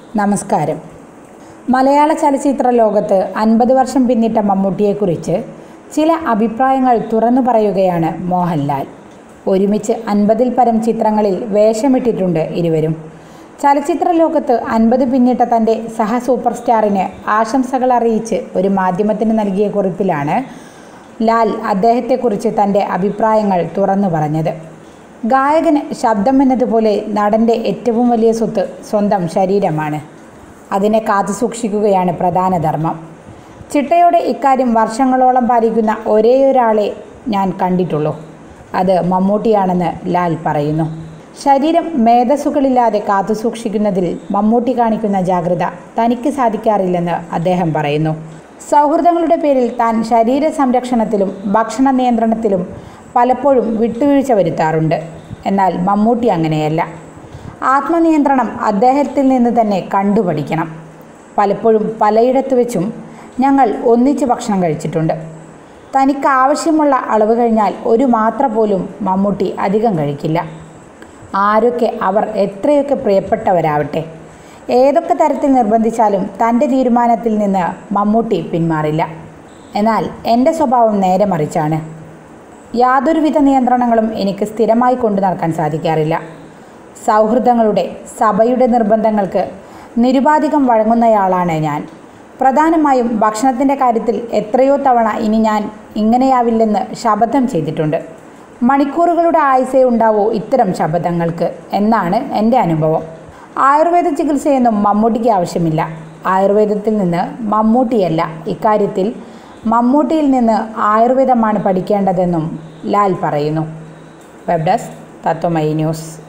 നമസ്കാരം മലയാള ചലച്ചിത്ര ലോകത്ത് അൻപത് വർഷം പിന്നിട്ട മമ്മൂട്ടിയെക്കുറിച്ച് ചില അഭിപ്രായങ്ങൾ തുറന്നു പറയുകയാണ് മോഹൻലാൽ ഒരുമിച്ച് അൻപതിൽ പരം ചിത്രങ്ങളിൽ വേഷമിട്ടിട്ടുണ്ട് ഇരുവരും ചലച്ചിത്ര ലോകത്ത് അൻപത് പിന്നിട്ട തൻ്റെ സഹ സൂപ്പർ സ്റ്റാറിന് ആശംസകൾ അറിയിച്ച് ഒരു മാധ്യമത്തിന് നൽകിയ കുറിപ്പിലാണ് ലാൽ അദ്ദേഹത്തെക്കുറിച്ച് തൻ്റെ അഭിപ്രായങ്ങൾ തുറന്നു പറഞ്ഞത് ഗായകന് ശബ്ദം എന്നതുപോലെ നടൻ്റെ ഏറ്റവും വലിയ സ്വത്ത് സ്വന്തം ശരീരമാണ് അതിനെ കാത്തു സൂക്ഷിക്കുകയാണ് പ്രധാന ധർമ്മം ചിട്ടയോടെ ഇക്കാര്യം വർഷങ്ങളോളം പാലിക്കുന്ന ഒരേയൊരാളെ ഞാൻ കണ്ടിട്ടുള്ളൂ അത് മമ്മൂട്ടിയാണെന്ന് ലാൽ പറയുന്നു ശരീരം മേധസ്സുകളില്ലാതെ കാത്തു സൂക്ഷിക്കുന്നതിൽ മമ്മൂട്ടി കാണിക്കുന്ന ജാഗ്രത തനിക്ക് സാധിക്കാറില്ലെന്ന് അദ്ദേഹം പറയുന്നു സൗഹൃദങ്ങളുടെ പേരിൽ താൻ ശരീര സംരക്ഷണത്തിലും ഭക്ഷണ നിയന്ത്രണത്തിലും പലപ്പോഴും വിട്ടുവീഴ്ച വരുത്താറുണ്ട് എന്നാൽ മമ്മൂട്ടി അങ്ങനെയല്ല ആത്മനിയന്ത്രണം അദ്ദേഹത്തിൽ നിന്ന് തന്നെ കണ്ടുപഠിക്കണം പലപ്പോഴും പലയിടത്ത് വെച്ചും ഞങ്ങൾ ഒന്നിച്ച് ഭക്ഷണം കഴിച്ചിട്ടുണ്ട് തനിക്ക് ആവശ്യമുള്ള അളവ് കഴിഞ്ഞാൽ ഒരു മാത്ര പോലും മമ്മൂട്ടി അധികം കഴിക്കില്ല ആരൊക്കെ അവർ എത്രയൊക്കെ പ്രിയപ്പെട്ടവരാവട്ടെ ഏതൊക്കെ തരത്തിൽ നിർബന്ധിച്ചാലും തൻ്റെ തീരുമാനത്തിൽ നിന്ന് മമ്മൂട്ടി പിന്മാറില്ല എന്നാൽ എൻ്റെ സ്വഭാവം നേരെ മറിച്ചാണ് യാതൊരുവിധ നിയന്ത്രണങ്ങളും എനിക്ക് സ്ഥിരമായി കൊണ്ടു നടക്കാൻ സാധിക്കാറില്ല സൗഹൃദങ്ങളുടെ സഭയുടെ നിർബന്ധങ്ങൾക്ക് നിരുപാധികം വഴങ്ങുന്നയാളാണ് ഞാൻ പ്രധാനമായും ഭക്ഷണത്തിൻ്റെ കാര്യത്തിൽ എത്രയോ തവണ ഇനി ഞാൻ ഇങ്ങനെയാവില്ലെന്ന് ശപഥം ചെയ്തിട്ടുണ്ട് മണിക്കൂറുകളുടെ ആയുസേ ഉണ്ടാവൂ ഇത്തരം ശപഥങ്ങൾക്ക് എന്നാണ് എൻ്റെ അനുഭവം ആയുർവേദ ചികിത്സയൊന്നും മമ്മൂട്ടിക്ക് ആവശ്യമില്ല ആയുർവേദത്തിൽ നിന്ന് മമ്മൂട്ടിയല്ല ഇക്കാര്യത്തിൽ മമ്മൂട്ടിയിൽ നിന്ന് ആയുർവേദമാണ് പഠിക്കേണ്ടതെന്നും ലാൽ പറയുന്നു വെബ് ഡെസ്ക് തത്വമൈ ന്യൂസ്